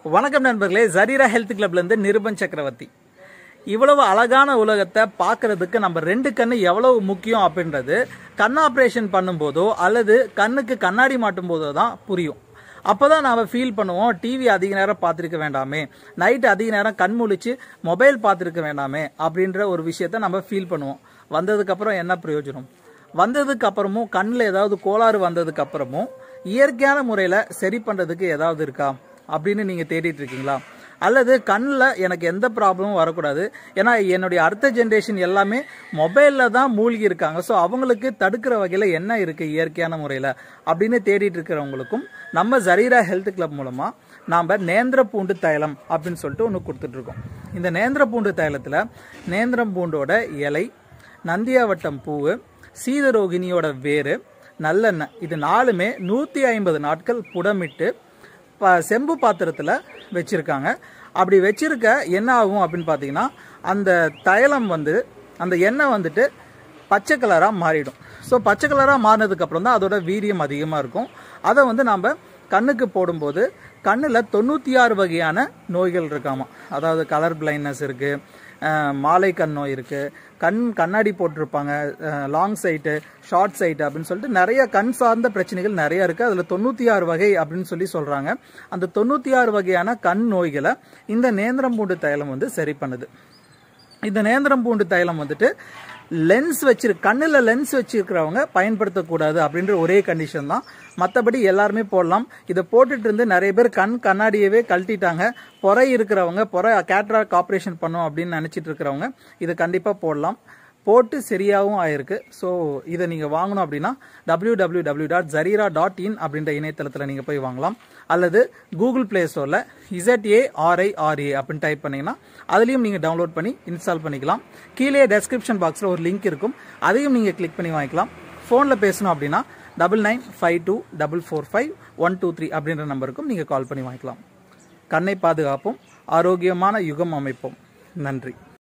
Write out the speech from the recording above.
வணக்கம் நண்பர்களே ஜரீரா ஹெல்த் கிளப்ல இருந்து நிருபன் சக்கரவர்த்தி இவ்வளவு அழகான உலகத்தை பார்க்கிறதுக்கு நம்ம ரெண்டு கண்ணு எவ்வளவு முக்கியம் அப்படின்றது கண் ஆப்ரேஷன் பண்ணும்போதோ அல்லது கண்ணுக்கு கண்ணாடி மாட்டும் போதோ தான் புரியும் அப்பதான் நாம ஃபீல் பண்ணுவோம் டிவி அதிக நேரம் பார்த்துருக்க வேண்டாமே நைட் அதிக நேரம் கண் முழிச்சு மொபைல் பார்த்துருக்க வேண்டாமே அப்படின்ற ஒரு விஷயத்த நம்ம ஃபீல் பண்ணுவோம் வந்ததுக்கு அப்புறம் என்ன பிரயோஜனம் வந்ததுக்கு அப்புறமும் கண்ணில் ஏதாவது கோளாறு வந்ததுக்கு அப்புறமும் இயற்கையான முறையில் சரி பண்ணுறதுக்கு ஏதாவது இருக்கா அப்படின்னு நீங்கள் தேடிட்டு இருக்கீங்களா அல்லது கண்ணில் எனக்கு எந்த ப்ராப்ளமும் வரக்கூடாது ஏன்னா என்னுடைய அடுத்த ஜென்ரேஷன் எல்லாமே மொபைலில் தான் மூழ்கி இருக்காங்க ஸோ அவங்களுக்கு தடுக்கிற வகையில் என்ன இருக்குது இயற்கையான முறையில் அப்படின்னு தேடிட்டு இருக்கிறவங்களுக்கும் நம்ம ஜரீரா ஹெல்த் கிளப் மூலமாக நாம் நேந்திர பூண்டு தைலம் அப்படின்னு சொல்லிட்டு ஒன்று கொடுத்துட்ருக்கோம் இந்த நேந்திர பூண்டு தைலத்தில் நேந்திரம் பூண்டோட இலை நந்தியாவட்டம் பூவு சீதரோகிணியோட வேறு நல்லெண்ணெய் இது நாலுமே நூற்றி ஐம்பது நாட்கள் புடமிட்டு ப- செம்பு பாத்திரத்தில் வச்சுருக்காங்க அப்படி வச்சிருக்க என்ன ஆகும் அப்படின்னு பார்த்தீங்கன்னா அந்த தைலம் வந்து அந்த எண்ணெய் வந்துட்டு பச்சை கலராக மாறிடும் ஸோ பச்சை கலராக மாறினதுக்கப்புறம் தான் அதோட வீரியம் அதிகமாக இருக்கும் அதை வந்து நாம் கண்ணுக்கு போடும்போது கண்ணில் தொண்ணூற்றி ஆறு வகையான நோய்கள் இருக்காமா அதாவது கலர் பிளைண்ட்னஸ் இருக்குது மாலை கண் நோய் இருக்குது கண் கண்ணாடி போட்டிருப்பாங்க லாங் சைட்டு ஷார்ட் சைட்டு அப்படின்னு சொல்லிட்டு நிறைய கண் சார்ந்த பிரச்சனைகள் நிறைய இருக்குது அதில் தொண்ணூற்றி ஆறு வகை அப்படின்னு சொல்லி சொல்கிறாங்க அந்த தொண்ணூற்றி ஆறு வகையான கண் நோய்களை இந்த நேந்திரம் பூண்டு தைலம் வந்து சரி பண்ணுது இந்த நேந்திரம் பூண்டு தைலம் வந்துட்டு லென்ஸ் வச்சிரு கண்ணில் லென்ஸ் வச்சிருக்கிறவங்க பயன்படுத்தக்கூடாது அப்படின்ற ஒரே கண்டிஷன் தான் மற்றபடி எல்லாருமே போடலாம் இதை போட்டுட்டு இருந்து நிறைய பேர் கண் கண்ணாடியவே கழட்டிட்டாங்க பொறை இருக்கிறவங்க பொறை கேட்ராக் ஆப்ரேஷன் பண்ணோம் அப்படின்னு நினச்சிட்டு இருக்கிறவங்க இதை கண்டிப்பாக போடலாம் போட்டு சரியாகவும் ஆயிருக்கு ஸோ இதை நீங்கள் வாங்கணும் அப்படின்னா W W W dot Zarira dot in அப்படின்ற இணையதளத்தில் நீங்கள் போய் வாங்கலாம் அல்லது கூகுள் ப்ளே ஸ்டோரில் இசட்ஏ ஆர்ஐஆர்ஏ அப்படின்னு டைப் பண்ணீங்கன்னா அதுலேயும் நீங்கள் டவுன்லோட் பண்ணி இன்ஸ்டால் பண்ணிக்கலாம் கீழே டெஸ்கிரிப்ஷன் பாக்ஸில் ஒரு லிங்க் இருக்கும் அதையும் நீங்கள் கிளிக் பண்ணி வாங்கிக்கலாம் ஃபோனில் பேசணும் அப்படின்னா double nine five two double four five one two three அப்படின்ற நம்பருக்கும் நீங்கள் கால் பண்ணி வாங்கிக்கலாம் கண்ணை பாதுகாப்போம் ஆரோக்கியமான யுகம் அமைப்போம் நன்றி